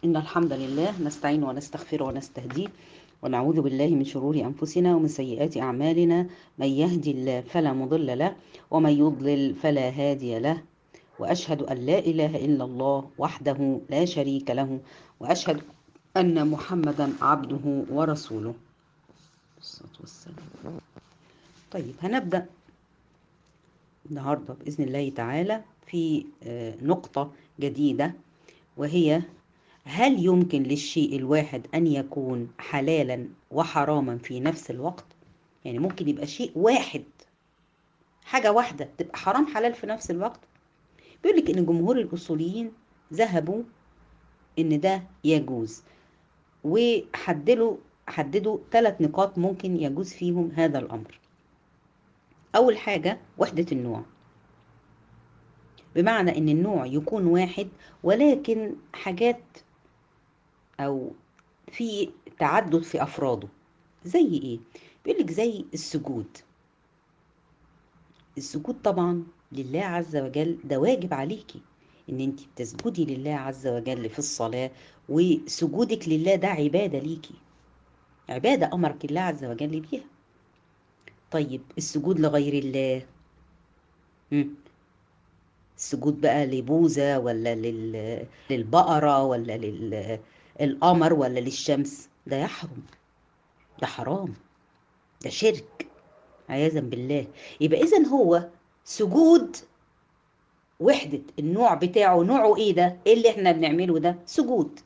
إن الحمد لله نستعين ونستغفر ونستهديه ونعوذ بالله من شرور أنفسنا ومن سيئات أعمالنا من يهدي الله فلا مضل له ومن يضلل فلا هادي له وأشهد أن لا إله إلا الله وحده لا شريك له وأشهد أن محمدا عبده ورسوله الصلاة والسلام طيب هنبدأ النهاردة بإذن الله تعالى في نقطة جديدة وهي هل يمكن للشيء الواحد أن يكون حلالا وحراما في نفس الوقت؟ يعني ممكن يبقى شيء واحد حاجة واحدة تبقى حرام حلال في نفس الوقت بيقول لك إن جمهور الأصوليين ذهبوا إن ده يجوز وحددوا حددوا ثلاث نقاط ممكن يجوز فيهم هذا الأمر أول حاجة وحدة النوع بمعنى ان النوع يكون واحد ولكن حاجات او في تعدد في افراده زي ايه بيقول لك زي السجود السجود طبعا لله عز وجل ده واجب عليكي ان انت بتسجدي لله عز وجل في الصلاه وسجودك لله ده عباده ليكي عباده امرك الله عز وجل بيها طيب السجود لغير الله مم. السجود بقى لبوذا ولا لل... للبقرة ولا للقمر ولا للشمس ده يحرم ده حرام ده شرك عياذا بالله يبقى إذا هو سجود وحدة النوع بتاعه نوعه ايه ده ايه اللي احنا بنعمله ده سجود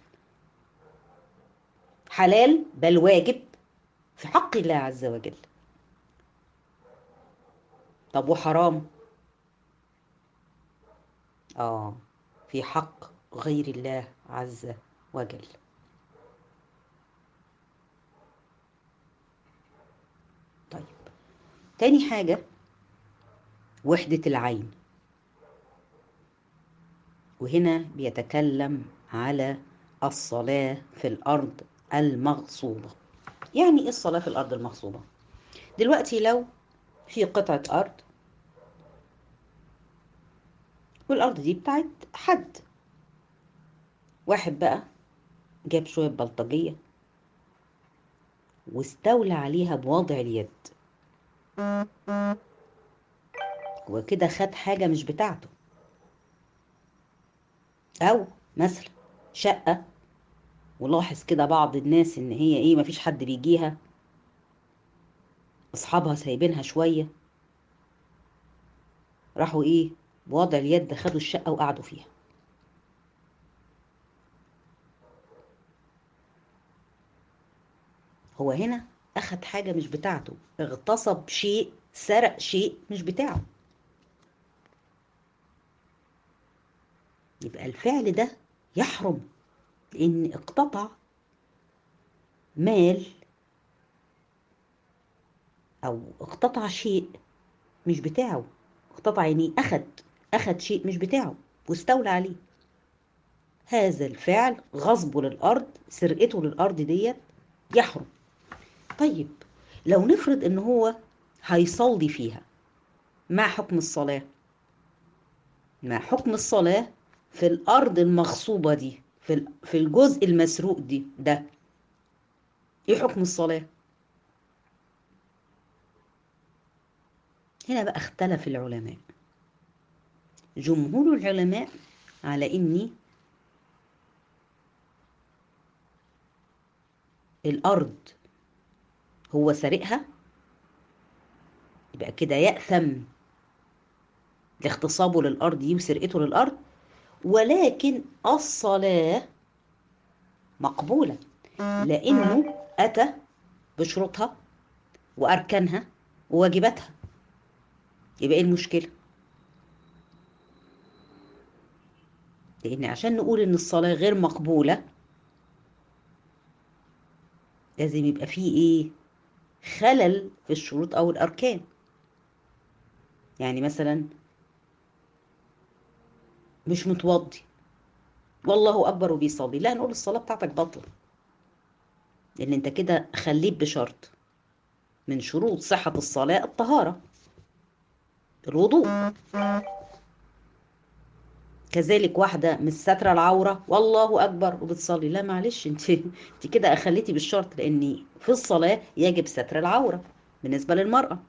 حلال بل واجب في حق الله عز وجل طب وحرام آه في حق غير الله عز وجل طيب تاني حاجة وحدة العين وهنا بيتكلم على الصلاة في الأرض المغصوبة يعني إيه الصلاة في الأرض المغصوبة؟ دلوقتي لو في قطعة أرض والأرض دي بتاعت حد واحد بقى جاب شوية بلطجية واستولى عليها بوضع اليد وكده خد حاجة مش بتاعته أو مثلا شقة ولاحظ كده بعض الناس إن هي إيه مفيش حد بيجيها أصحابها سايبينها شوية راحوا إيه بوضع اليد خدوا الشقة وقعدوا فيها هو هنا أخد حاجة مش بتاعته اغتصب شيء سرق شيء مش بتاعه يبقى الفعل ده يحرم لأن اقتطع مال أو اقتطع شيء مش بتاعه اقتطع يعني أخد أخد شيء مش بتاعه واستولى عليه هذا الفعل غصبه للأرض سرقته للأرض ديت يحرم طيب لو نفرض إن هو هيصلي فيها ما حكم الصلاة ما حكم الصلاة في الأرض المغصوبة دي في في الجزء المسروق دي ده إيه حكم الصلاة؟ هنا بقى اختلف العلماء جمهور العلماء على ان الارض هو سارقها يبقى كده يأثم لاغتصابه للارض دي وسرقته للارض ولكن الصلاة مقبولة لأنه أتى بشروطها وأركانها وواجباتها يبقى ايه المشكلة؟ لأن عشان نقول إن الصلاة غير مقبولة لازم يبقى فيه إيه؟ خلل في الشروط أو الأركان يعني مثلا مش متوضي والله أكبر وبيصلي لا نقول الصلاة بتاعتك باطلة لأن أنت كده خليت بشرط من شروط صحة الصلاة الطهارة الوضوء كذلك واحدة مش ساترة العورة والله أكبر وبتصلي لا معلش انت انت كده أخليتي بالشرط لأن في الصلاة يجب ستر العورة بالنسبة للمرأة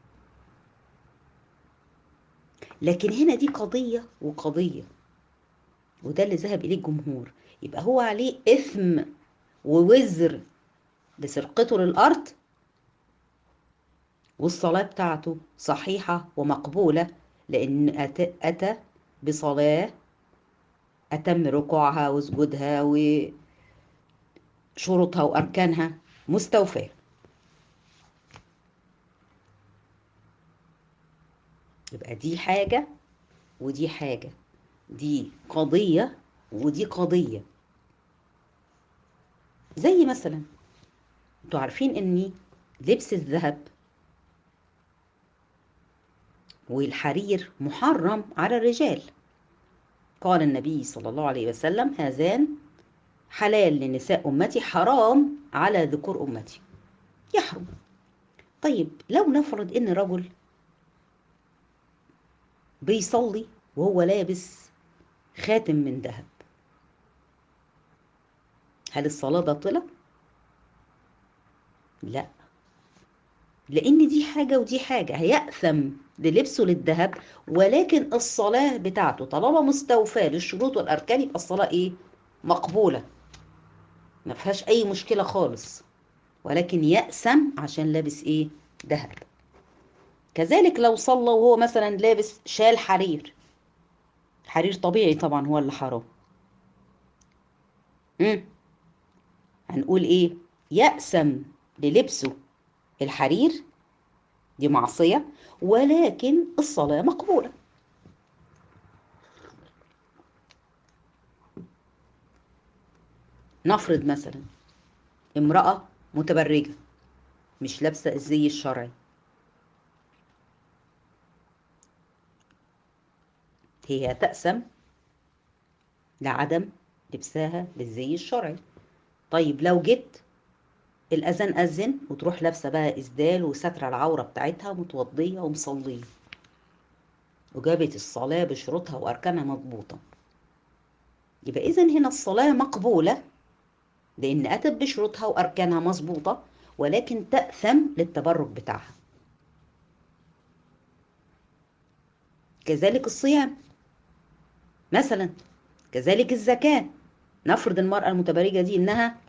لكن هنا دي قضية وقضية وده اللي ذهب إليه الجمهور يبقى هو عليه إثم ووزر بسرقته للأرض والصلاة بتاعته صحيحة ومقبولة لأن أتى, أتى بصلاة أتم ركوعها وسجودها وشروطها وأركانها مستوفاة يبقى دي حاجة ودي حاجة دي قضية ودي قضية زي مثلا انتوا عارفين ان لبس الذهب والحرير محرم على الرجال قال النبي صلى الله عليه وسلم هذان حلال لنساء أمتي حرام على ذكور أمتي يحرم طيب لو نفرض إن رجل بيصلي وهو لابس خاتم من ذهب هل الصلاة باطلة؟ لا لأن دي حاجة ودي حاجة هيأثم للبسه للذهب ولكن الصلاة بتاعته طالما مستوفاة للشروط والأركان يبقى الصلاة إيه؟ مقبولة ما فيهاش أي مشكلة خالص ولكن يأسم عشان لابس إيه؟ ذهب كذلك لو صلى وهو مثلا لابس شال حرير حرير طبيعي طبعا هو اللي حرام امم هنقول ايه يأسم للبسه الحرير دي معصية ولكن الصلاة مقبولة نفرض مثلا امرأة متبرجة مش لابسة الزي الشرعي هي تأسم لعدم لبسها للزي الشرعي طيب لو جيت الأذان أذن وتروح لابسة بقى إسدال وستر العورة بتاعتها متوضية ومصلية وجابت الصلاة بشروطها وأركانها مضبوطة يبقى إذا هنا الصلاة مقبولة لأن أتت بشروطها وأركانها مظبوطة ولكن تأثم للتبرك بتاعها كذلك الصيام مثلا كذلك الزكاة نفرض المرأة المتبرجة دي إنها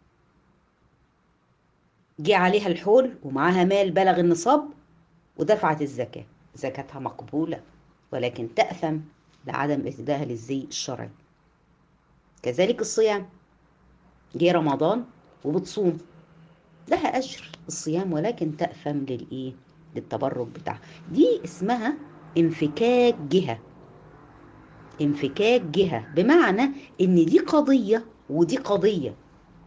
جه عليها الحول ومعاها مال بلغ النصاب ودفعت الزكاة زكاتها مقبولة ولكن تأثم لعدم إهدائها للزي الشرعي كذلك الصيام جه رمضان وبتصوم لها أجر الصيام ولكن تأثم للإيه للتبرك بتاعها دي اسمها انفكاك جهة انفكاك جهة بمعنى ان دي قضية ودي قضية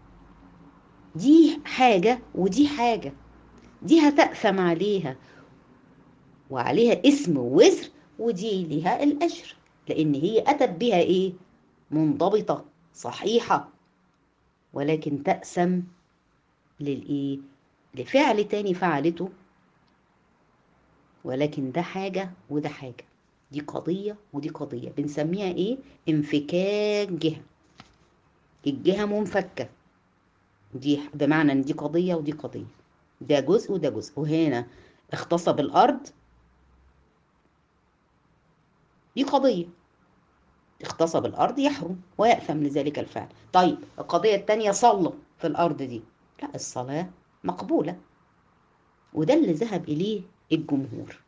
دي حاجة ودي حاجة دي هتأثم عليها وعليها اسم ووزر ودي لها الأجر لأن هي أتت بها إيه منضبطة صحيحة ولكن تأسم للإيه لفعل تاني فعلته ولكن ده حاجة وده حاجة دي قضية ودي قضية بنسميها ايه انفكاك جهة الجهة منفكة دي بمعنى ان دي قضية ودي قضية ده جزء وده جزء وهنا اغتصب الارض دي قضية اغتصب الارض يحرم ويأثم لذلك الفعل طيب القضية التانية صلى في الارض دي لا الصلاة مقبولة وده اللي ذهب اليه الجمهور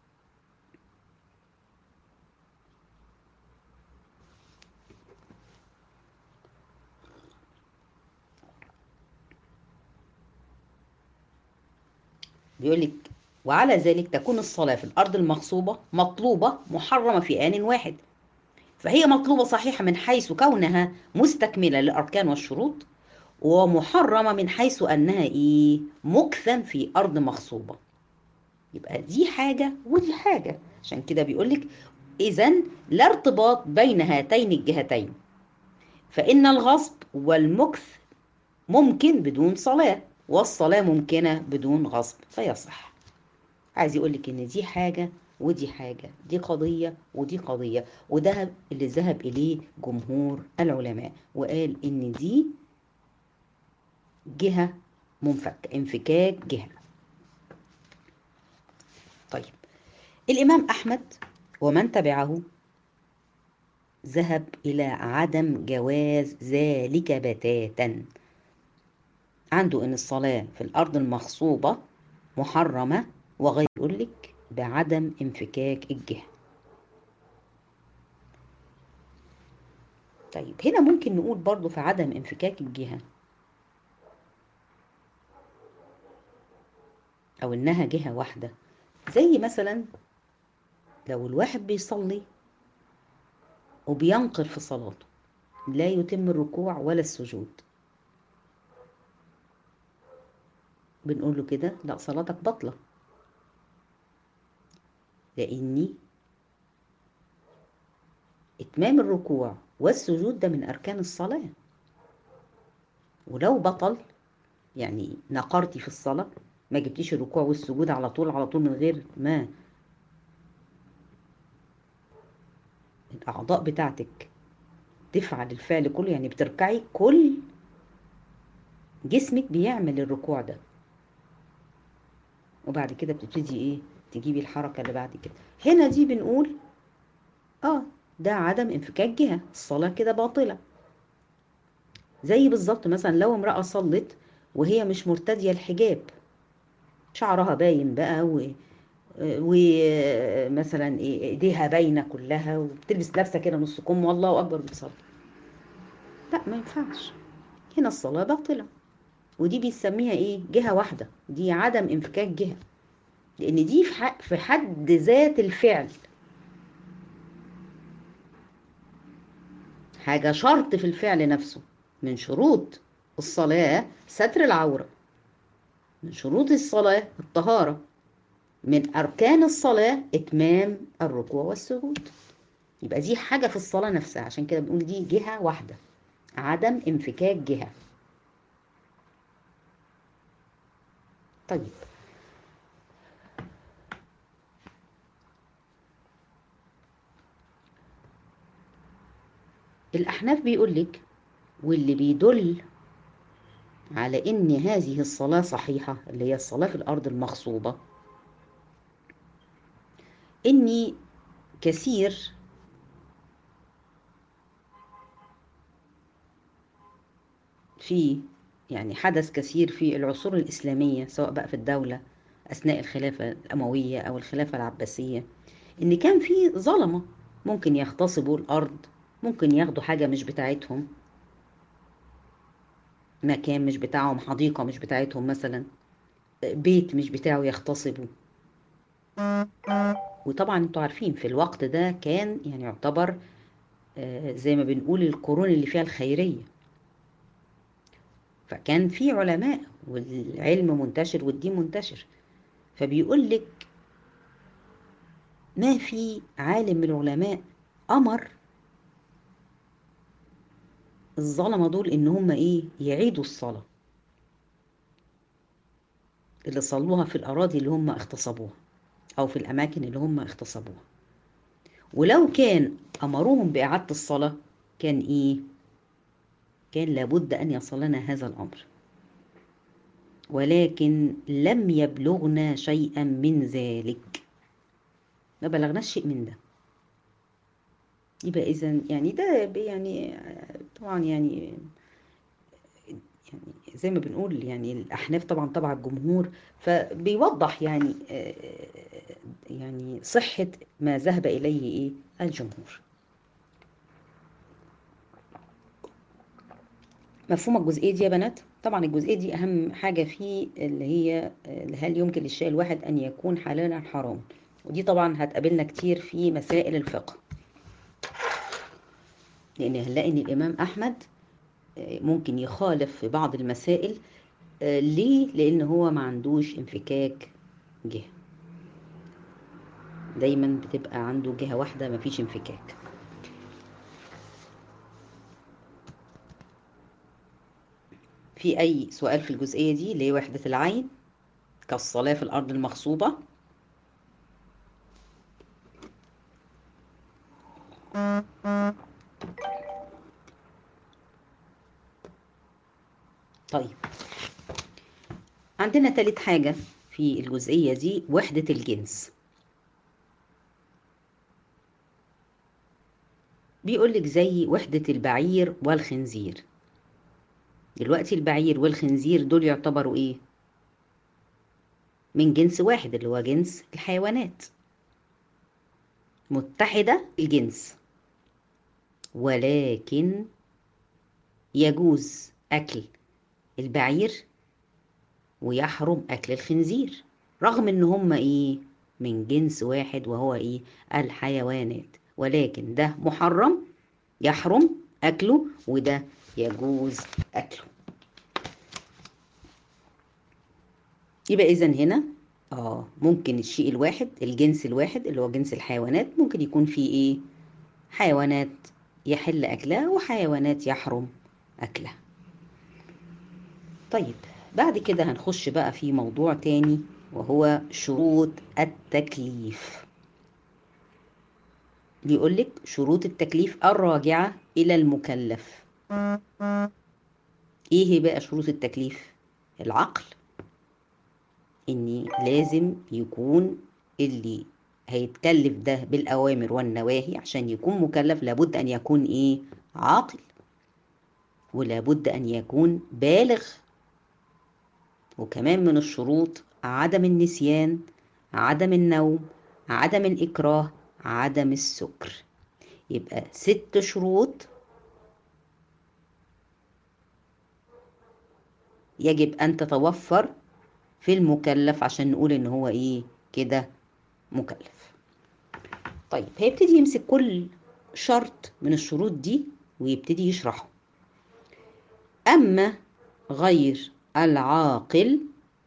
بيقول لك وعلى ذلك تكون الصلاة في الأرض المغصوبة مطلوبة محرمة في آن واحد فهي مطلوبة صحيحة من حيث كونها مستكملة للأركان والشروط ومحرمة من حيث أنها إيه مكثا في أرض مغصوبة يبقى دي حاجة ودي حاجة عشان كده بيقولك إذا لا ارتباط بين هاتين الجهتين فإن الغصب والمكث ممكن بدون صلاة والصلاة ممكنة بدون غصب فيصح عايز يقولك إن دي حاجة ودي حاجة دي قضية ودي قضية وده اللي ذهب إليه جمهور العلماء وقال إن دي جهة منفك انفكاك جهة طيب الإمام أحمد ومن تبعه ذهب إلى عدم جواز ذلك بتاتا عنده إن الصلاة في الأرض المغصوبة محرمة وغير يقول لك بعدم انفكاك الجهة طيب هنا ممكن نقول برضو في عدم انفكاك الجهة أو إنها جهة واحدة زي مثلا لو الواحد بيصلي وبينقر في صلاته لا يتم الركوع ولا السجود بنقول له كده لا صلاتك بطلة لأني إتمام الركوع والسجود ده من أركان الصلاة ولو بطل يعني نقرتي في الصلاة ما جبتيش الركوع والسجود على طول على طول من غير ما الأعضاء بتاعتك تفعل الفعل كله يعني بتركعي كل جسمك بيعمل الركوع ده وبعد كده بتبتدي ايه تجيبي الحركة اللي بعد كده هنا دي بنقول اه ده عدم انفكاك جهة الصلاة كده باطلة زي بالظبط مثلا لو امرأة صلت وهي مش مرتدية الحجاب شعرها باين بقى و ومثلا ايديها باينه كلها وبتلبس لابسه كده نص كم والله اكبر بتصلي لا ما ينفعش هنا الصلاه باطله ودي بيسميها ايه جهه واحده دي عدم انفكاك جهه لان دي في حد ذات الفعل حاجه شرط في الفعل نفسه من شروط الصلاه ستر العوره من شروط الصلاه الطهاره من أركان الصلاة إتمام الركوع والسجود يبقى دي حاجة في الصلاة نفسها عشان كده بنقول دي جهة واحدة عدم انفكاك جهة طيب الأحناف بيقول لك واللي بيدل على إن هذه الصلاة صحيحة اللي هي الصلاة في الأرض المغصوبة اني كثير في يعني حدث كثير في العصور الإسلامية سواء بقى في الدولة أثناء الخلافة الأموية أو الخلافة العباسية إن كان في ظلمة ممكن يغتصبوا الأرض ممكن ياخدوا حاجة مش بتاعتهم مكان مش بتاعهم حديقة مش بتاعتهم مثلا بيت مش بتاعه يغتصبوا وطبعا انتوا عارفين في الوقت ده كان يعني يعتبر زي ما بنقول القرون اللي فيها الخيرية فكان في علماء والعلم منتشر والدين منتشر فبيقول لك ما في عالم من العلماء أمر الظلمة دول إن هم إيه يعيدوا الصلاة اللي صلوها في الأراضي اللي هم اغتصبوها أو في الأماكن اللي هم اغتصبوها ولو كان أمروهم بإعادة الصلاة كان إيه؟ كان لابد أن يصلنا هذا الأمر ولكن لم يبلغنا شيئا من ذلك ما بلغناش شيء من ده يبقى إذا يعني ده يعني طبعا يعني يعني زي ما بنقول يعني الأحناف طبعا طبعا الجمهور فبيوضح يعني يعني صحة ما ذهب إليه إيه الجمهور مفهوم الجزئية دي يا بنات طبعا الجزئية دي أهم حاجة فيه اللي هي هل يمكن للشيء الواحد أن يكون حلالا حراما ودي طبعا هتقابلنا كتير في مسائل الفقه لأن هنلاقي إن الإمام أحمد ممكن يخالف في بعض المسائل ليه؟ لأن هو ما عندوش انفكاك جهة دايما بتبقى عنده جهة واحدة ما فيش انفكاك في أي سؤال في الجزئية دي اللي هي وحدة العين كالصلاة في الأرض المغصوبة طيب عندنا تالت حاجة في الجزئية دي وحدة الجنس بيقولك زي وحدة البعير والخنزير دلوقتي البعير والخنزير دول يعتبروا ايه من جنس واحد اللي هو جنس الحيوانات متحدة الجنس ولكن يجوز أكل البعير ويحرم أكل الخنزير رغم إن هما إيه من جنس واحد وهو إيه الحيوانات ولكن ده محرم يحرم أكله وده يجوز أكله يبقى إذا هنا آه ممكن الشيء الواحد الجنس الواحد اللي هو جنس الحيوانات ممكن يكون فيه إيه حيوانات يحل أكلها وحيوانات يحرم أكلها طيب بعد كده هنخش بقى في موضوع تاني وهو شروط التكليف بيقولك شروط التكليف الراجعة إلى المكلف إيه بقى شروط التكليف العقل إني لازم يكون اللي هيتكلف ده بالأوامر والنواهي عشان يكون مكلف لابد أن يكون إيه عاقل ولابد أن يكون بالغ وكمان من الشروط عدم النسيان عدم النوم عدم الإكراه عدم السكر يبقى ست شروط يجب أن تتوفر في المكلف عشان نقول إن هو إيه كده مكلف طيب هيبتدي يمسك كل شرط من الشروط دي ويبتدي يشرحه أما غير العاقل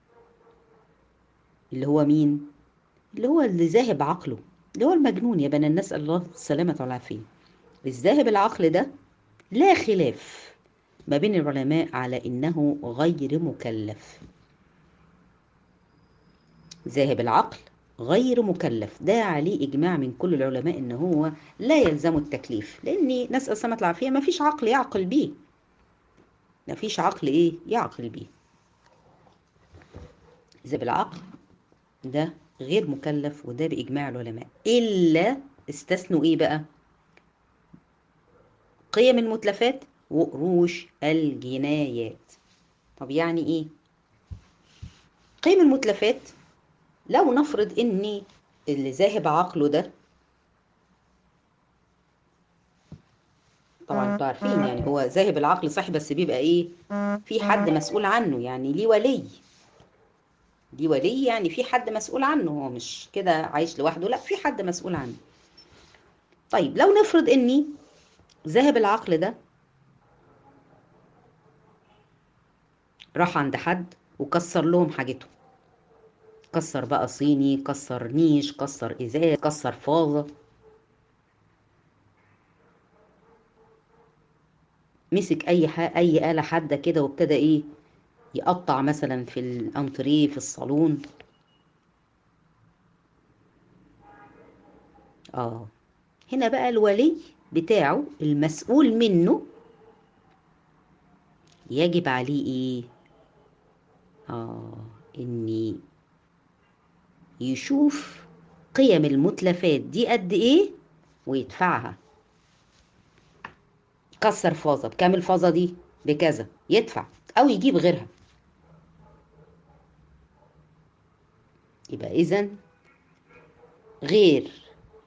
اللي هو مين اللي هو اللي ذاهب عقله اللي هو المجنون يا بني الناس الله السلامة والعافية الذاهب العقل ده لا خلاف ما بين العلماء على إنه غير مكلف ذاهب العقل غير مكلف ده عليه إجماع من كل العلماء إن هو لا يلزم التكليف لأن نسأل السلامة العافية ما فيش عقل يعقل بيه ما فيش عقل إيه يعقل بيه ذاهب العقل ده غير مكلف وده بإجماع العلماء إلا استثنوا إيه بقى قيم المتلفات وقروش الجنايات طب يعني إيه قيم المتلفات لو نفرض إن اللي ذاهب عقله ده طبعا انتوا عارفين يعني هو ذاهب العقل صحيح بس بيبقى ايه في حد مسؤول عنه يعني ليه ولي دي ولي يعني في حد مسؤول عنه هو مش كده عايش لوحده لا في حد مسؤول عنه طيب لو نفرض اني ذاهب العقل ده راح عند حد وكسر لهم حاجتهم كسر بقى صيني كسر نيش كسر ازاز كسر فاضة مسك اي حاجة اي آلة حادة كده وابتدى ايه يقطع مثلا في الانتريه في الصالون اه هنا بقى الولي بتاعه المسؤول منه يجب عليه ايه اه اني يشوف قيم المتلفات دي قد ايه ويدفعها كسر فازة بكام الفازة دي بكذا يدفع او يجيب غيرها يبقى اذا غير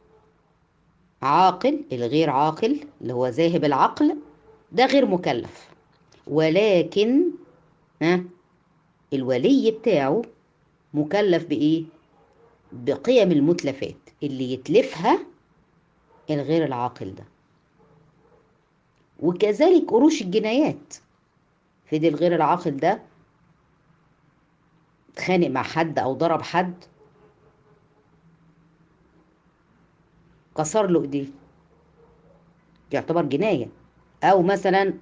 عاقل الغير عاقل اللي هو ذاهب العقل ده غير مكلف ولكن ها الولي بتاعه مكلف بايه بقيم المتلفات اللي يتلفها الغير العاقل ده وكذلك قروش الجنايات في دي الغير العاقل ده اتخانق مع حد او ضرب حد كسر له ايديه يعتبر جناية او مثلا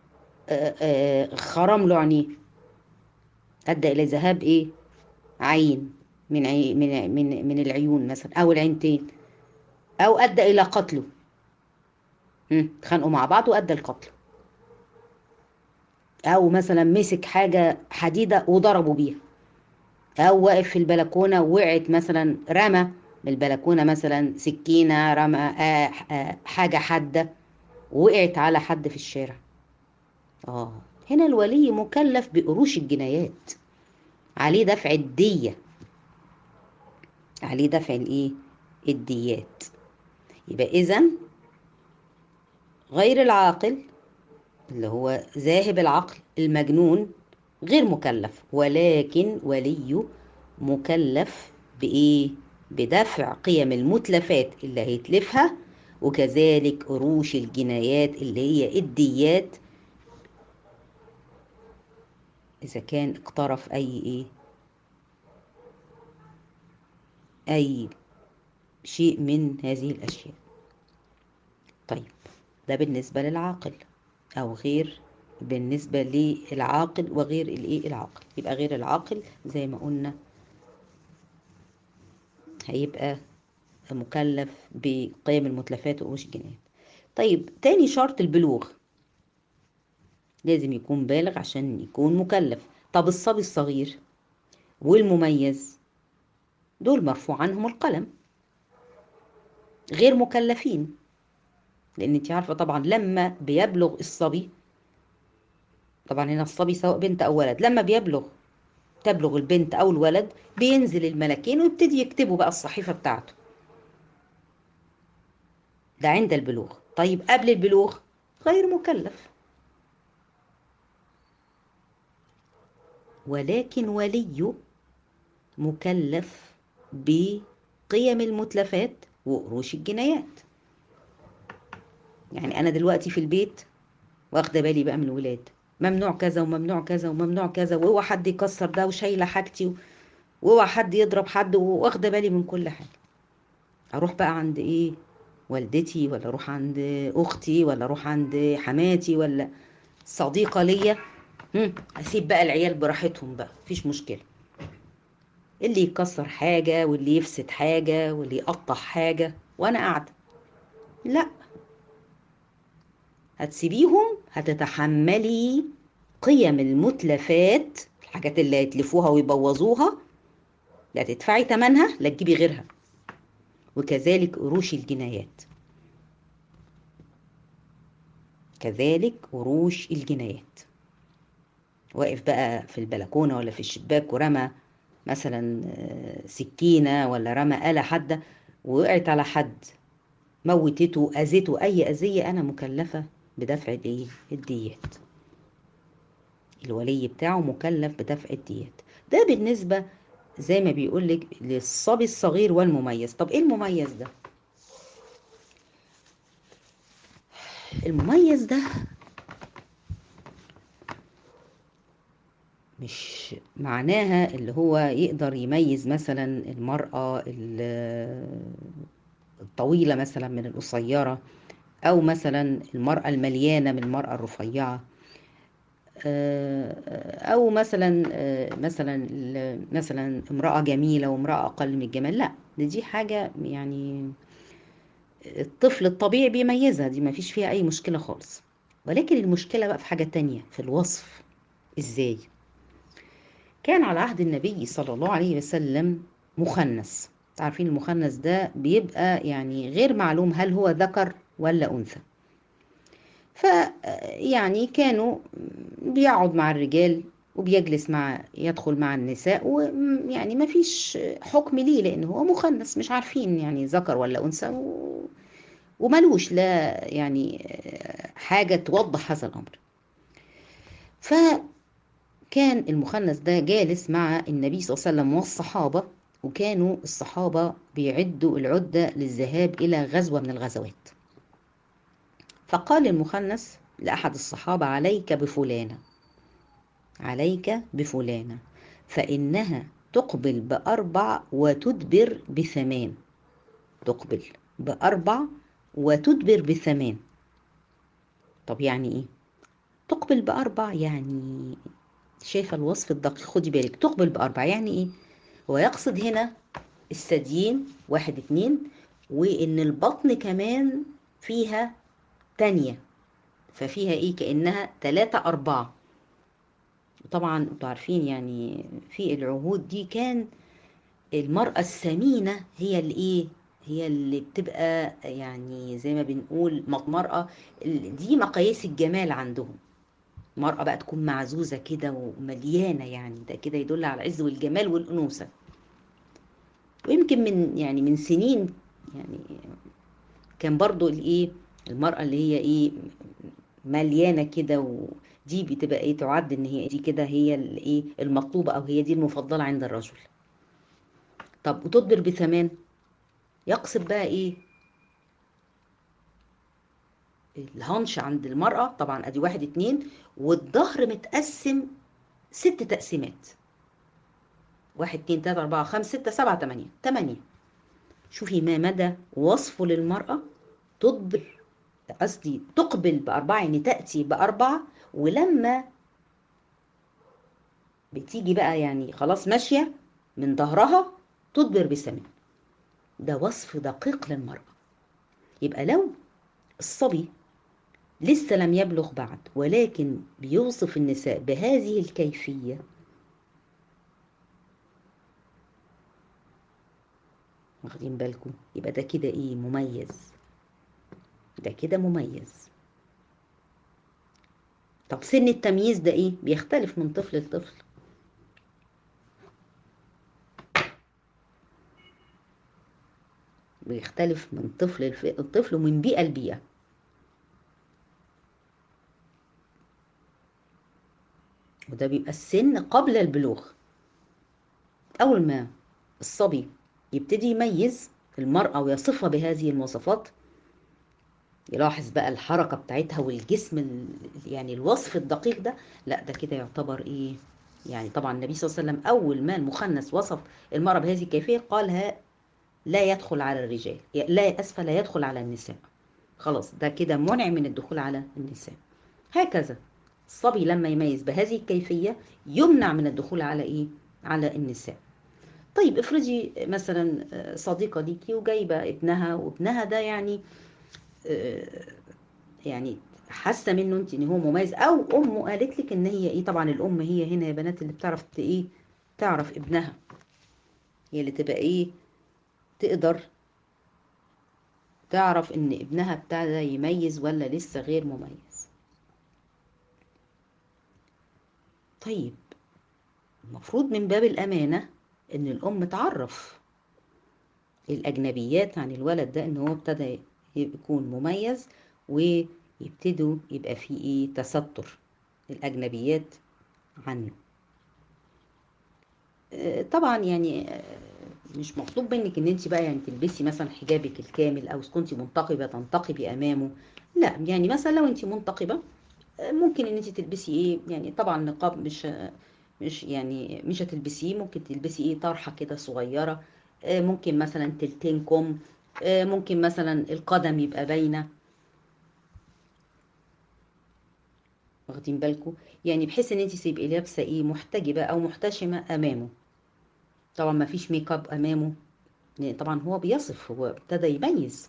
خرم له عينيه ادى الى ذهاب ايه عين من عي من من من العيون مثلا او العينتين او ادى الى قتله اتخانقوا مع بعض وادى لقتله او مثلا مسك حاجه حديده وضربوا بيها او واقف في البلكونه وقعت مثلا رمى من البلكونه مثلا سكينه رمى آه آه حاجه حاده وقعت على حد في الشارع اه هنا الولي مكلف بقروش الجنايات عليه دفع الديه عليه دفع الايه الديات يبقى اذا غير العاقل اللي هو ذاهب العقل المجنون غير مكلف ولكن وليه مكلف بايه بدفع قيم المتلفات اللي هيتلفها وكذلك قروش الجنايات اللي هي الديات اذا كان اقترف اي ايه اي شيء من هذه الاشياء طيب ده بالنسبه للعاقل او غير بالنسبه للعاقل وغير الايه العاقل يبقى غير العاقل زي ما قلنا هيبقى مكلف بقيم المتلفات وقروش الجنايات طيب تاني شرط البلوغ لازم يكون بالغ عشان يكون مكلف طب الصبي الصغير والمميز دول مرفوع عنهم القلم غير مكلفين لان انت عارفه طبعا لما بيبلغ الصبي طبعا هنا الصبي سواء بنت او ولد لما بيبلغ تبلغ البنت او الولد بينزل الملكين ويبتدي يكتبوا بقى الصحيفه بتاعته ده عند البلوغ طيب قبل البلوغ غير مكلف ولكن ولي مكلف بقيم المتلفات وقروش الجنايات يعني انا دلوقتي في البيت واخده بالي بقى من الولاد ممنوع كذا وممنوع كذا وممنوع كذا واوعى حد يكسر ده وشايله حاجتي واوعى حد يضرب حد واخده بالي من كل حاجه اروح بقى عند ايه والدتي ولا اروح عند اختي ولا اروح عند حماتي ولا صديقه ليا اسيب بقى العيال براحتهم بقى مفيش مشكله اللي يكسر حاجه واللي يفسد حاجه واللي يقطع حاجه وانا قاعده لا هتسيبيهم هتتحملي قيم المتلفات الحاجات اللي هيتلفوها ويبوظوها لا تدفعي ثمنها لا تجيبي غيرها وكذلك قروش الجنايات كذلك قروش الجنايات واقف بقى في البلكونة ولا في الشباك ورمى مثلا سكينة ولا رمى آلة حادة ووقعت على حد موتته أذته أي أذية أنا مكلفة بدفع الايه الديات الولي بتاعه مكلف بدفع الديات ده بالنسبة زي ما بيقول لك للصبي الصغير والمميز طب ايه المميز ده المميز ده مش معناها اللي هو يقدر يميز مثلا المرأة الطويلة مثلا من القصيرة أو مثلا المرأة المليانة من المرأة الرفيعة أو مثلا مثلا مثلا امرأة جميلة وامرأة أقل من الجمال لا دي حاجة يعني الطفل الطبيعي بيميزها دي ما فيش فيها أي مشكلة خالص ولكن المشكلة بقى في حاجة تانية في الوصف إزاي كان على عهد النبي صلى الله عليه وسلم مخنث عارفين المخنث ده بيبقى يعني غير معلوم هل هو ذكر ولا أنثى فيعني كانوا بيقعد مع الرجال وبيجلس مع يدخل مع النساء ويعني ما فيش حكم ليه لأن هو مخنث مش عارفين يعني ذكر ولا أنثى و... وملوش لا يعني حاجة توضح هذا الأمر فكان المخنث ده جالس مع النبي صلى الله عليه وسلم والصحابة وكانوا الصحابة بيعدوا العدة للذهاب إلى غزوة من الغزوات فقال المخنث لأحد الصحابة عليك بفلانة عليك بفلانة فإنها تقبل بأربع وتدبر بثمان تقبل بأربع وتدبر بثمان طب يعني إيه؟ تقبل بأربع يعني شايفة الوصف الدقيق خدي بالك تقبل بأربع يعني إيه؟ هو يقصد هنا الثديين واحد اتنين وإن البطن كمان فيها تانية ففيها إيه كأنها تلاتة أربعة طبعا انتوا عارفين يعني في العهود دي كان المرأة السمينة هي اللي ايه هي اللي بتبقى يعني زي ما بنقول مرأة دي مقاييس الجمال عندهم مرأة بقى تكون معزوزة كده ومليانة يعني ده كده يدل على العز والجمال والأنوثة ويمكن من يعني من سنين يعني كان برضو الايه المرأة اللي هي ايه مليانة كده ودي بتبقى ايه تعد ان هي دي كده هي الايه المطلوبة او هي دي المفضلة عند الرجل طب وتدبر بثمان يقصد بقى ايه الهانش عند المرأة طبعا ادي واحد اتنين والظهر متقسم ست تقسيمات واحد اتنين تلاتة اربعة خمسة ستة سبعة تمانية تمانية شوفي ما مدى وصفه للمرأة تدبر قصدي تقبل بأربعة يعني تأتي بأربعة ولما بتيجي بقى يعني خلاص ماشية من ظهرها تدبر بثمان ده وصف دقيق للمرأة يبقى لو الصبي لسه لم يبلغ بعد ولكن بيوصف النساء بهذه الكيفية واخدين بالكم يبقى ده كده ايه مميز ده كده مميز طب سن التمييز ده ايه بيختلف من طفل لطفل بيختلف من طفل لطفل ومن بيئة لبيئة وده بيبقى السن قبل البلوغ أول ما الصبي يبتدي يميز المرأة ويصفها بهذه المواصفات يلاحظ بقى الحركة بتاعتها والجسم يعني الوصف الدقيق ده لا ده كده يعتبر ايه يعني طبعا النبي صلى الله عليه وسلم أول ما المخنث وصف المرأة بهذه الكيفية قالها لا يدخل على الرجال لا أسفل لا يدخل على النساء خلاص ده كده منع من الدخول على النساء هكذا الصبي لما يميز بهذه الكيفية يمنع من الدخول على ايه على النساء طيب افرضي مثلا صديقة ليكي وجايبة ابنها وابنها ده يعني يعني حاسه منه انت ان هو مميز او امه قالت لك ان هي ايه طبعا الام هي هنا يا بنات اللي بتعرف ايه تعرف ابنها هي اللي تبقى ايه تقدر تعرف ان ابنها بتاع ده يميز ولا لسه غير مميز طيب المفروض من باب الامانه ان الام تعرف الاجنبيات عن الولد ده ان هو ابتدى يكون مميز ويبتدوا يبقى فيه ايه تستر الاجنبيات عنه طبعا يعني مش مطلوب منك ان انت بقى يعني تلبسي مثلا حجابك الكامل او كنت منتقبه تنتقبي امامه لا يعني مثلا لو انت منتقبه ممكن ان انت تلبسي ايه يعني طبعا نقاب مش مش يعني مش هتلبسيه ممكن تلبسي ايه طرحه كده صغيره ممكن مثلا تلتين كم ممكن مثلا القدم يبقى باينه واخدين بالكم يعني بحيث ان انت تبقي لابسه ايه محتجبه او محتشمه امامه طبعا ما فيش ميك اب امامه يعني طبعا هو بيصف هو ابتدى يميز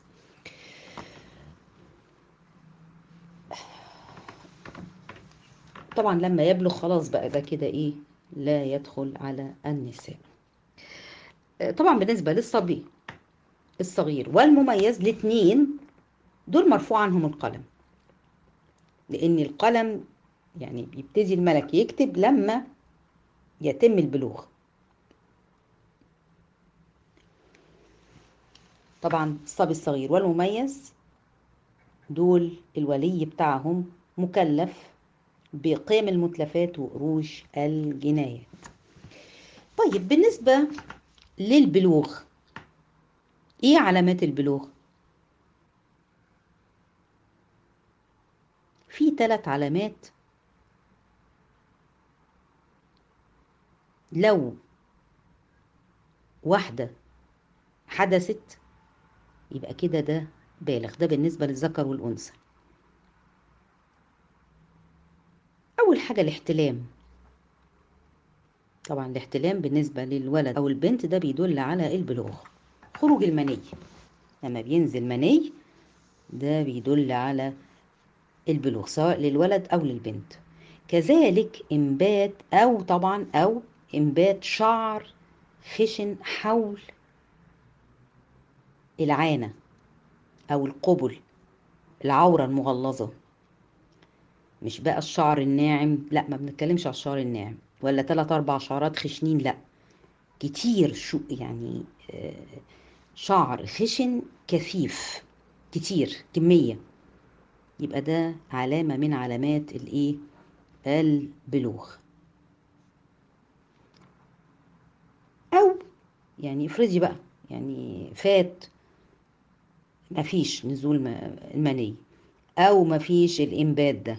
طبعا لما يبلغ خلاص بقى ده كده ايه لا يدخل على النساء طبعا بالنسبه للصبي الصغير والمميز الاثنين دول مرفوع عنهم القلم لان القلم يعني بيبتدي الملك يكتب لما يتم البلوغ طبعا الصبي الصغير والمميز دول الولي بتاعهم مكلف بقيم المتلفات وقروش الجنايات طيب بالنسبة للبلوغ ايه علامات البلوغ في ثلاث علامات لو واحدة حدثت يبقى كده ده بالغ ده بالنسبة للذكر والأنثى أول حاجة الاحتلام طبعا الاحتلام بالنسبة للولد أو البنت ده بيدل على البلوغ خروج المني لما بينزل مني ده بيدل على البلوغ سواء للولد أو للبنت كذلك إنبات أو طبعا أو إنبات شعر خشن حول العانة أو القبل العورة المغلظة مش بقى الشعر الناعم لا ما بنتكلمش على الشعر الناعم ولا تلات أربع شعرات خشنين لا كتير شو يعني شعر خشن كثيف كتير كمية يبقى ده علامة من علامات الايه البلوغ أو يعني افرضي بقى يعني فات مفيش نزول المني أو مفيش الإنبات ده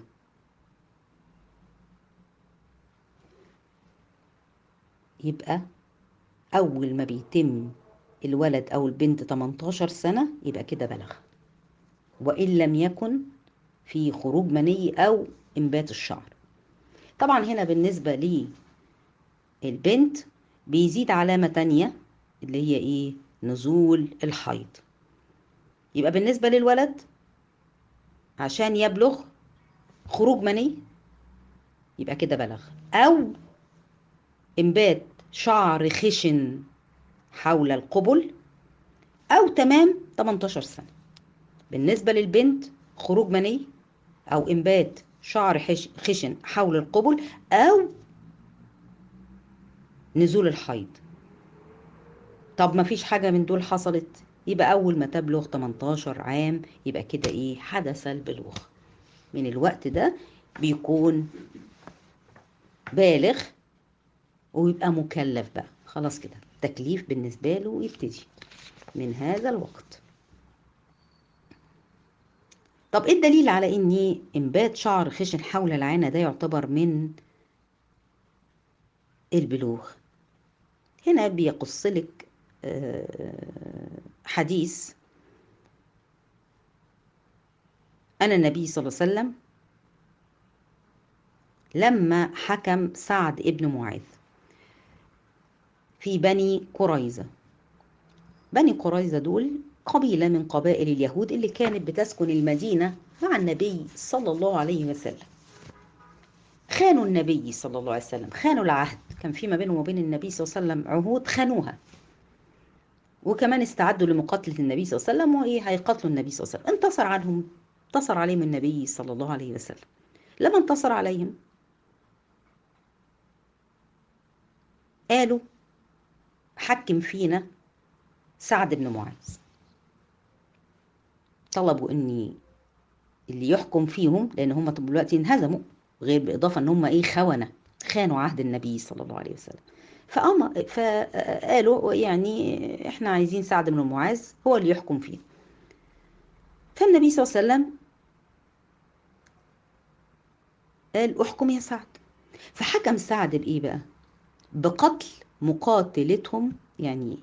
يبقى أول ما بيتم الولد أو البنت 18 سنة يبقى كده بلغ وإن لم يكن في خروج مني أو إنبات الشعر طبعا هنا بالنسبة للبنت بيزيد علامة تانية اللي هي إيه نزول الحيض يبقى بالنسبة للولد عشان يبلغ خروج مني يبقى كده بلغ أو إنبات شعر خشن حول القبل أو تمام 18 سنة بالنسبة للبنت خروج مني أو إنبات شعر خشن حول القبل أو نزول الحيض طب ما فيش حاجة من دول حصلت يبقى أول ما تبلغ 18 عام يبقى كده إيه حدث البلوغ من الوقت ده بيكون بالغ ويبقى مكلف بقى خلاص كده التكليف بالنسبة له يبتدي من هذا الوقت طب ايه الدليل على ان انبات شعر خشن حول العانة ده يعتبر من البلوغ هنا بيقص لك حديث أن النبي صلى الله عليه وسلم لما حكم سعد ابن معاذ في بني قريظة بني قريظة دول قبيلة من قبائل اليهود اللي كانت بتسكن المدينة مع النبي صلى الله عليه وسلم خانوا النبي صلى الله عليه وسلم خانوا العهد كان في ما بينهم وبين النبي صلى الله عليه وسلم عهود خانوها وكمان استعدوا لمقاتلة النبي صلى الله عليه وسلم وإيه هيقاتلوا النبي صلى الله عليه وسلم انتصر عنهم انتصر عليهم النبي صلى الله عليه وسلم لما انتصر عليهم قالوا حكم فينا سعد بن معاذ طلبوا اني اللي يحكم فيهم لان هم دلوقتي انهزموا غير بالاضافه ان هم ايه خونه خانوا عهد النبي صلى الله عليه وسلم فأما فقالوا يعني احنا عايزين سعد بن معاذ هو اللي يحكم فيه فالنبي صلى الله عليه وسلم قال احكم يا سعد فحكم سعد بايه بقى بقتل مقاتلتهم يعني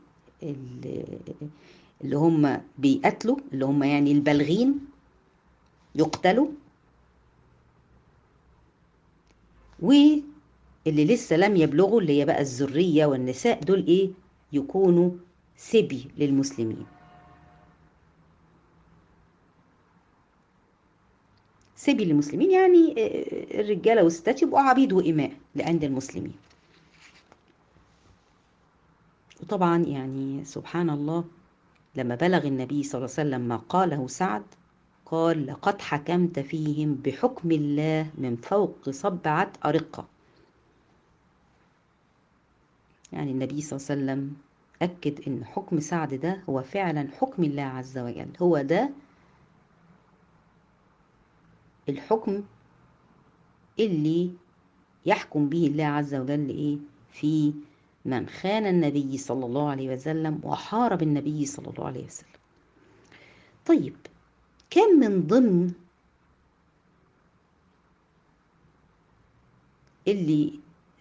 اللي هم بيقتلوا اللي هم يعني البالغين يقتلوا واللي لسه لم يبلغوا اللي هي بقى الذرية والنساء دول ايه يكونوا سبي للمسلمين سبي للمسلمين يعني الرجالة والستات يبقوا عبيد وإماء لعند المسلمين وطبعا يعني سبحان الله لما بلغ النبي صلى الله عليه وسلم ما قاله سعد قال لقد حكمت فيهم بحكم الله من فوق سبعة أرقة يعني النبي صلى الله عليه وسلم أكد إن حكم سعد ده هو فعلا حكم الله عز وجل هو ده الحكم اللي يحكم به الله عز وجل إيه في من خان النبي صلى الله عليه وسلم وحارب النبي صلى الله عليه وسلم طيب كان من ضمن اللي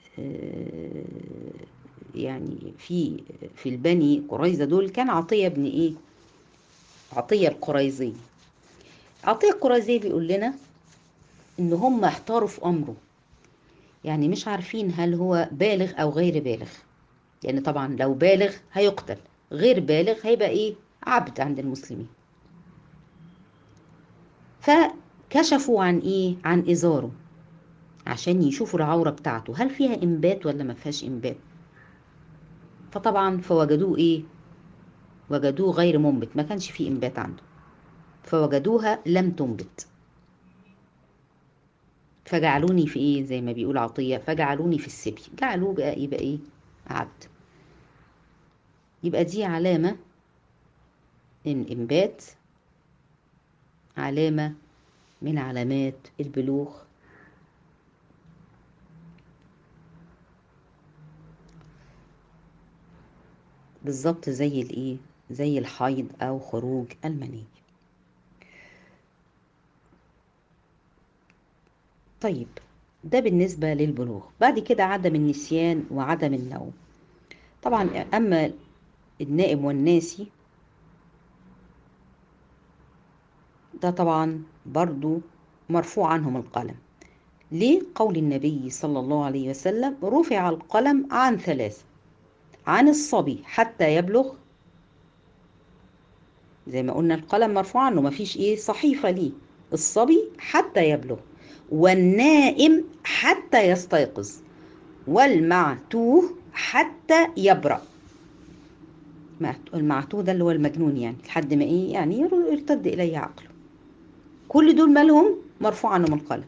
يعني في في البني قريظة دول كان عطية ابن ايه عطية القريظي عطية القريظي بيقول لنا ان هم احتاروا في امره يعني مش عارفين هل هو بالغ او غير بالغ لان يعني طبعا لو بالغ هيقتل غير بالغ هيبقى ايه عبد عند المسلمين فكشفوا عن ايه عن ازاره عشان يشوفوا العورة بتاعته هل فيها إنبات ولا ما فيهاش إنبات فطبعا فوجدوه إيه وجدوه غير منبت ما كانش فيه إنبات عنده فوجدوها لم تنبت فجعلوني في ايه زي ما بيقول عطية فجعلوني في السبي جعلوه بقى يبقى ايه عبد يبقى دي علامة ان انبات علامة من علامات البلوغ بالظبط زي الايه زي الحيض او خروج المني طيب ده بالنسبة للبلوغ بعد كده عدم النسيان وعدم النوم طبعا أما النائم والناسي ده طبعا برضو مرفوع عنهم القلم ليه قول النبي صلى الله عليه وسلم رفع القلم عن ثلاثة عن الصبي حتى يبلغ زي ما قلنا القلم مرفوع عنه مفيش ايه صحيفة ليه الصبي حتى يبلغ والنائم حتى يستيقظ والمعتوه حتى يبرأ المعتوه ده اللي هو المجنون يعني لحد ما ايه يعني يرتد اليه عقله كل دول مالهم مرفوع عنهم القلم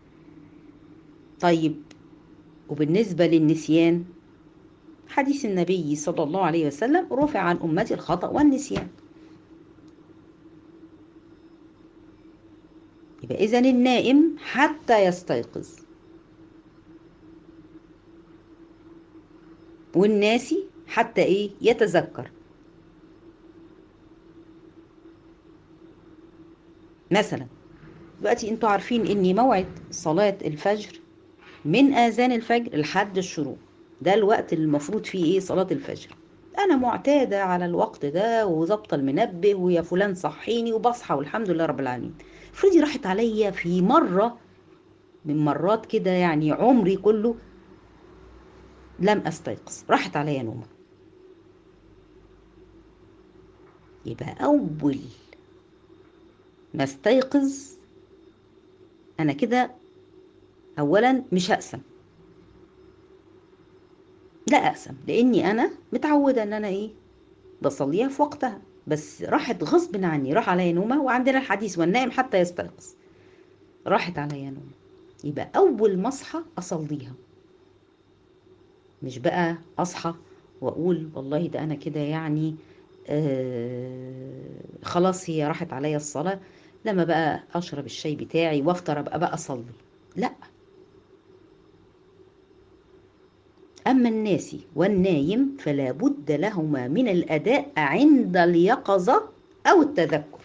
طيب وبالنسبة للنسيان حديث النبي صلى الله عليه وسلم رفع عن أمتي الخطأ والنسيان يبقى إذا النائم حتى يستيقظ والناسي حتى إيه يتذكر مثلا دلوقتي انتوا عارفين ان موعد صلاة الفجر من آذان الفجر لحد الشروق ده الوقت اللي المفروض فيه ايه صلاة الفجر انا معتادة على الوقت ده وظابطة المنبه ويا فلان صحيني وبصحى والحمد لله رب العالمين افرضي راحت عليا في مرة من مرات كده يعني عمري كله لم استيقظ راحت عليا نومة يبقى اول ما استيقظ انا كده اولا مش هقسم لا اقسم لاني انا متعوده ان انا ايه بصليها في وقتها بس راحت غصب عني راح عليا نومه وعندنا الحديث والنائم حتى يستيقظ راحت عليا نومه يبقى اول ما اصحى اصليها مش بقى اصحى واقول والله ده انا كده يعني آه خلاص هي راحت عليا الصلاه لما بقى اشرب الشاي بتاعي وافطر ابقى بقى اصلي لا اما الناسي والنايم فلا بد لهما من الاداء عند اليقظه او التذكر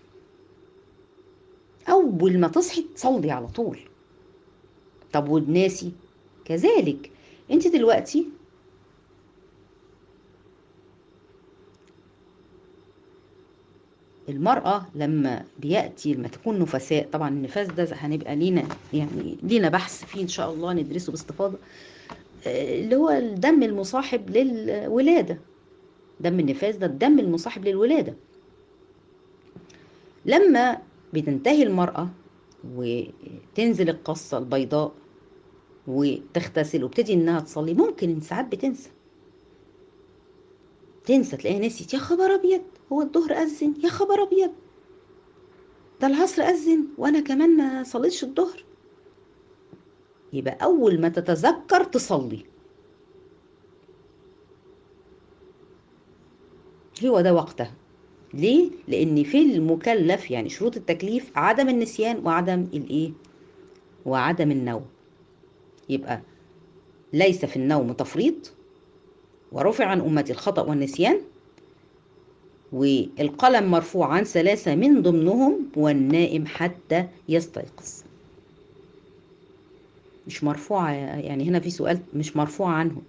اول ما تصحي تصلي على طول طب والناسي كذلك انت دلوقتي المرأة لما بيأتي لما تكون نفساء طبعا النفاس ده هنبقى لينا يعني لينا بحث فيه إن شاء الله ندرسه باستفاضة اللي هو الدم المصاحب للولادة دم النفاس ده الدم المصاحب للولادة لما بتنتهي المرأة وتنزل القصة البيضاء وتغتسل وابتدي انها تصلي ممكن ساعات بتنسى تنسى تلاقيها نسيت يا خبر ابيض هو الظهر اذن يا خبر ابيض ده العصر اذن وانا كمان ما صليتش الظهر يبقى اول ما تتذكر تصلي هو ده وقتها ليه لان في المكلف يعني شروط التكليف عدم النسيان وعدم الايه وعدم النوم يبقى ليس في النوم تفريط ورفع عن أمتي الخطأ والنسيان والقلم مرفوع عن ثلاثة من ضمنهم والنائم حتى يستيقظ مش مرفوع يعني هنا في سؤال مش مرفوع عنه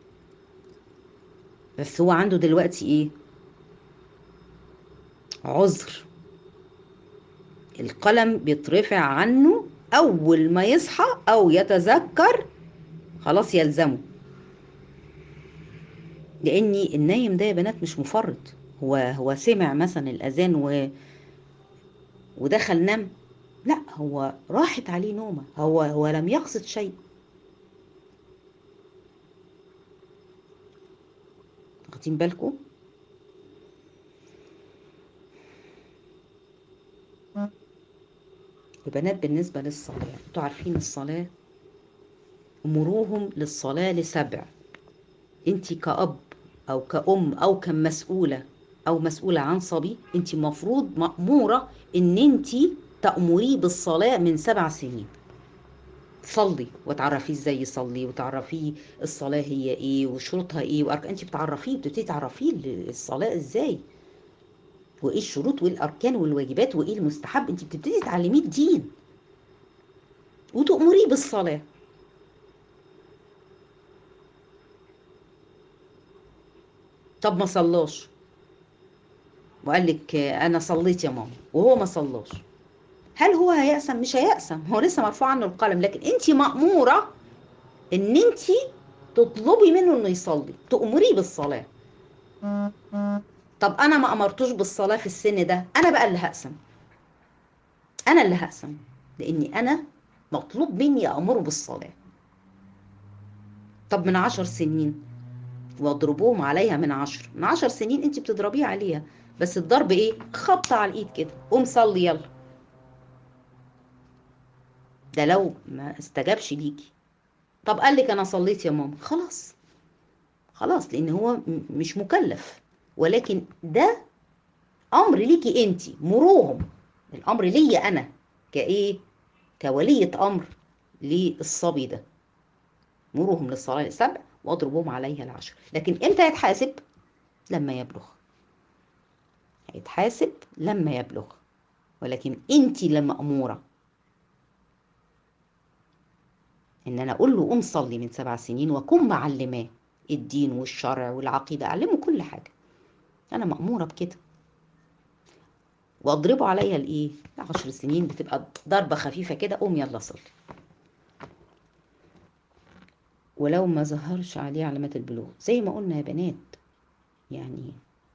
بس هو عنده دلوقتي ايه عذر القلم بيترفع عنه اول ما يصحى او يتذكر خلاص يلزمه لاني النايم ده يا بنات مش مفرط هو هو سمع مثلا الاذان و ودخل نام لا هو راحت عليه نومه هو هو لم يقصد شيء واخدين بالكم البنات بالنسبة للصلاة انتوا عارفين الصلاة مروهم للصلاة لسبع انت كأب او كأم او كمسؤولة او مسؤولة عن صبي انت مفروض مأمورة ان انت تأمريه بالصلاة من سبع سنين صلي وتعرفيه ازاي يصلي وتعرفيه الصلاة هي ايه وشروطها ايه واركان انت بتعرفيه بتبتدي تعرفيه الصلاة ازاي وايه الشروط وايه الاركان والواجبات وايه المستحب انت بتبتدي تعلميه الدين وتأمريه بالصلاة طب ما صلاش وقال لك انا صليت يا ماما وهو ما صلاش هل هو هيأسم مش هيأسم هو لسه مرفوع عنه القلم لكن انت مأمورة ان انت تطلبي منه انه يصلي تأمريه بالصلاة طب انا ما امرتوش بالصلاة في السن ده انا بقى اللي هقسم انا اللي هقسم لاني انا مطلوب مني امره بالصلاة طب من عشر سنين واضربوهم عليها من عشر من عشر سنين انت بتضربيه عليها بس الضرب ايه خبطة على الايد كده قوم صلي يلا ده لو ما استجابش ليكي طب قال لك انا صليت يا ماما خلاص خلاص لان هو مش مكلف ولكن ده امر ليكي انت مروهم الامر ليا انا كايه كولية امر للصبي ده مروهم للصلاة السبع واضربوهم عليها العشر لكن امتى يتحاسب لما يبلغ هيتحاسب لما يبلغ ولكن انت لما اموره ان انا اقول له قوم صلي من سبع سنين واكون معلماه الدين والشرع والعقيده اعلمه كل حاجه انا ماموره بكده واضربه عليا الايه عشر سنين بتبقى ضربه خفيفه كده قوم يلا صلي ولو ما ظهرش عليه علامات البلوغ زي ما قلنا يا بنات يعني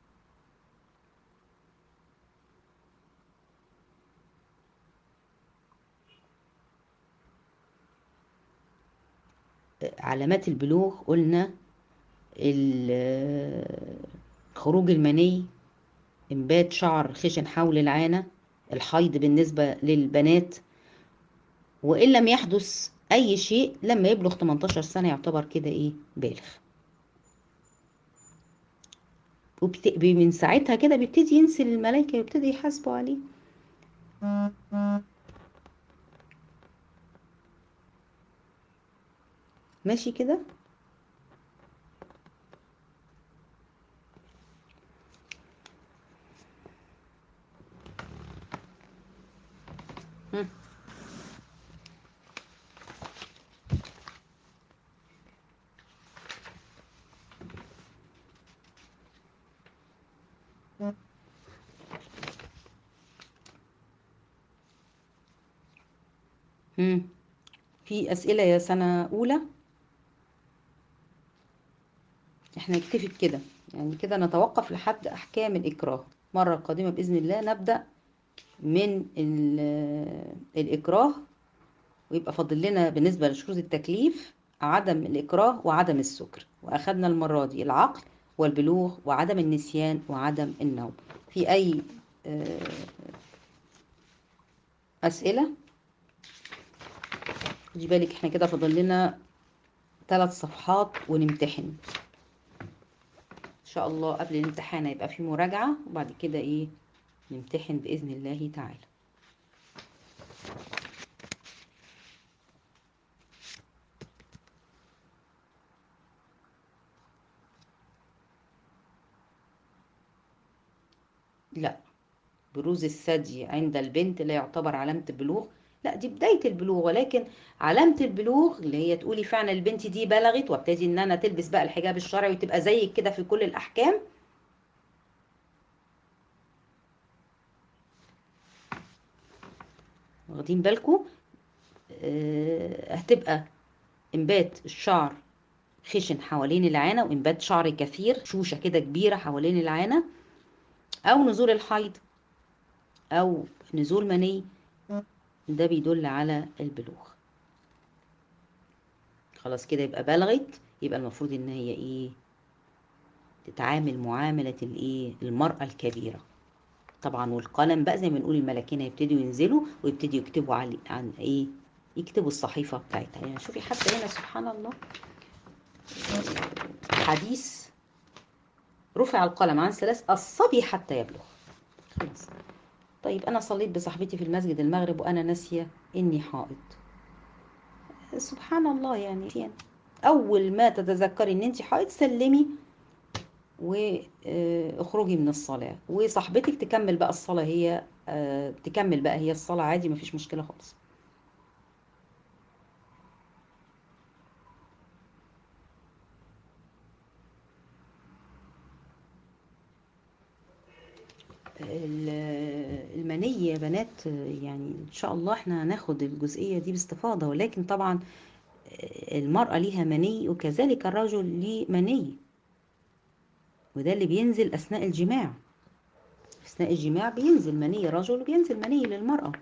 علامات البلوغ قلنا خروج المني انبات شعر خشن حول العانة الحيض بالنسبة للبنات وإن لم يحدث أي شيء لما يبلغ 18 سنة يعتبر كده إيه بالغ وبت... من ساعتها كده بيبتدي ينسل الملائكة ويبتدي يحاسبوا عليه ماشي كده مم. في أسئلة يا سنة أولى احنا نكتفي بكده يعني كده نتوقف لحد أحكام الإكراه مرة القادمة بإذن الله نبدأ من الإكراه ويبقى فاضل لنا بالنسبة لشروط التكليف عدم الإكراه وعدم السكر وأخدنا المرة دي العقل والبلوغ وعدم النسيان وعدم النوم في أي أسئلة خدي بالك احنا كده فاضل لنا ثلاث صفحات ونمتحن ان شاء الله قبل الامتحان هيبقى في مراجعة وبعد كده ايه نمتحن بإذن الله تعالى لا بروز الثدي عند البنت لا يعتبر علامة البلوغ لا دي بداية البلوغ ولكن علامة البلوغ اللي هي تقولي فعلا البنت دي بلغت وابتدي ان انا تلبس بقى الحجاب الشرعي وتبقى زيك كده في كل الاحكام واخدين بالكم آه هتبقى انبات الشعر خشن حوالين العانة وانبات شعر كثير شوشة كده كبيرة حوالين العانة او نزول الحيض او نزول مني ده بيدل على البلوغ خلاص كده يبقى بلغت يبقى المفروض ان هي ايه تتعامل معاملة الايه المرأة الكبيرة طبعا والقلم بقى زي ما نقول الملاكين هيبتدوا ينزلوا ويبتدوا يكتبوا عن عن ايه يكتبوا الصحيفة بتاعتها يعني شوفي حتى هنا سبحان الله حديث رفع القلم عن ثلاث الصبي حتى يبلغ خلاص طيب انا صليت بصاحبتي في المسجد المغرب وانا ناسيه اني حائض سبحان الله يعني يعني اول ما تتذكري ان انت حائض سلمي واخرجي من الصلاه وصاحبتك تكمل بقى الصلاه هي تكمل بقى هي الصلاه عادي مفيش مشكله خالص المني يا بنات يعني ان شاء الله احنا هناخد الجزئيه دي باستفاضه ولكن طبعا المراه ليها مني وكذلك الرجل ليه مني وده اللي بينزل اثناء الجماع اثناء الجماع بينزل مني الرجل وبينزل مني للمراه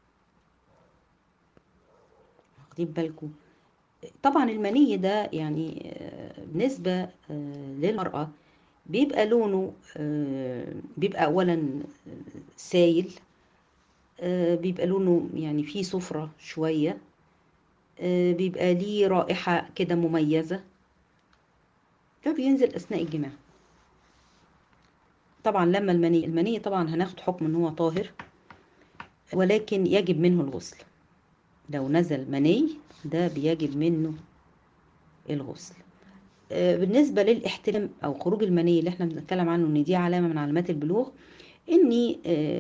واخدين بالكم طبعا المني ده يعني بالنسبه للمراه بيبقى لونه بيبقى اولا سايل بيبقى لونه يعني فيه صفرة شوية بيبقى ليه رائحة كده مميزة فبينزل أثناء الجماع طبعا لما المني المني طبعا هناخد حكم ان هو طاهر ولكن يجب منه الغسل لو نزل مني ده بيجب منه الغسل بالنسبة للاحتلام أو خروج المني اللي احنا بنتكلم عنه إن دي علامة من علامات البلوغ إن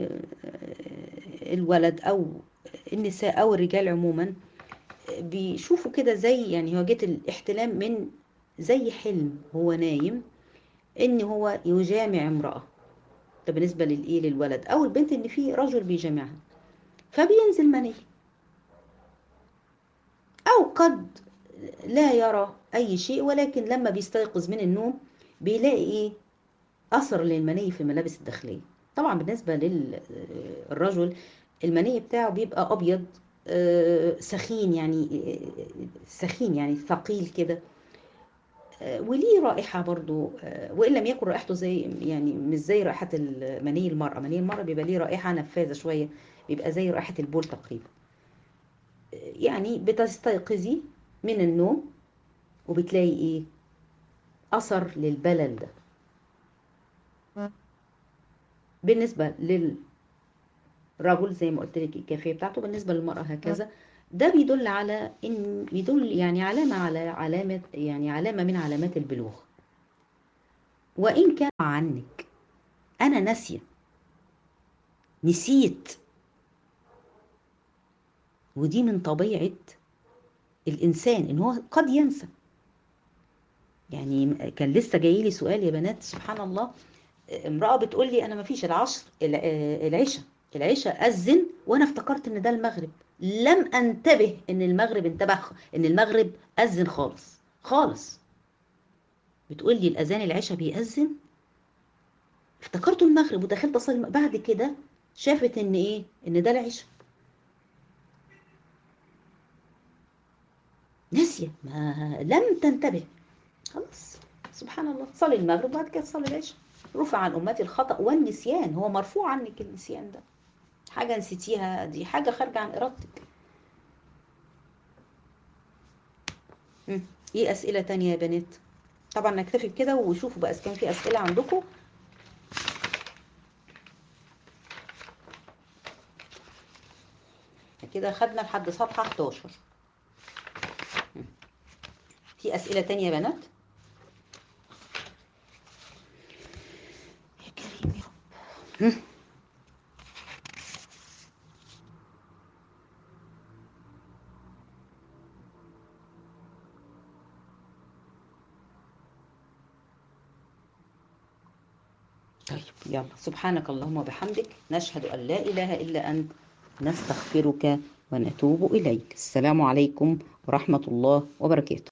الولد أو النساء أو الرجال عموما بيشوفوا كده زي يعني هو جت الاحتلام من زي حلم هو نايم إن هو يجامع امرأة ده بالنسبة للإيه للولد أو البنت إن في رجل بيجامعها فبينزل مني أو قد لا يرى أي شيء ولكن لما بيستيقظ من النوم بيلاقي إيه أثر للمني في الملابس الداخلية طبعا بالنسبة للرجل المني بتاعه بيبقى أبيض سخين يعني سخين يعني ثقيل كده وليه رائحة برضو وإن لم يكن رائحته زي يعني مش زي رائحة مني المرأة مني المرأة بيبقى ليه رائحة نفاذة شوية بيبقى زي رائحة البول تقريبا يعني بتستيقظي من النوم وبتلاقي ايه اثر للبلل ده بالنسبة للرجل زي ما قلت لك الكافية بتاعته بالنسبة للمرأة هكذا ده بيدل على ان بيدل يعني علامة على علامة يعني علامة من علامات البلوغ وان كان عنك انا ناسية نسيت ودي من طبيعة الإنسان إن هو قد ينسى يعني كان لسه جاي لي سؤال يا بنات سبحان الله امرأة بتقول لي أنا ما فيش العصر العشاء العشاء أذن وأنا افتكرت إن ده المغرب لم أنتبه إن المغرب انتبه إن المغرب أذن خالص خالص بتقول لي الأذان العشاء بيأذن افتكرته المغرب ودخلت أصلي بعد كده شافت إن إيه إن ده العشاء ناسية ما لم تنتبه خلاص سبحان الله صلي المغرب وبعد كده تصلي العشاء رفع عن أمتي الخطأ والنسيان هو مرفوع عنك النسيان ده حاجة نسيتيها دي حاجة خارجة عن إرادتك ايه أسئلة تانية يا بنات طبعا نكتفي بكده وشوفوا بقى إذا كان في أسئلة عندكم كده خدنا لحد صفحة 11 في أسئلة تانية يا بنات يا كريم يا رب طيب يلا سبحانك اللهم وبحمدك نشهد أن لا إله إلا أنت نستغفرك ونتوب إليك السلام عليكم ورحمة الله وبركاته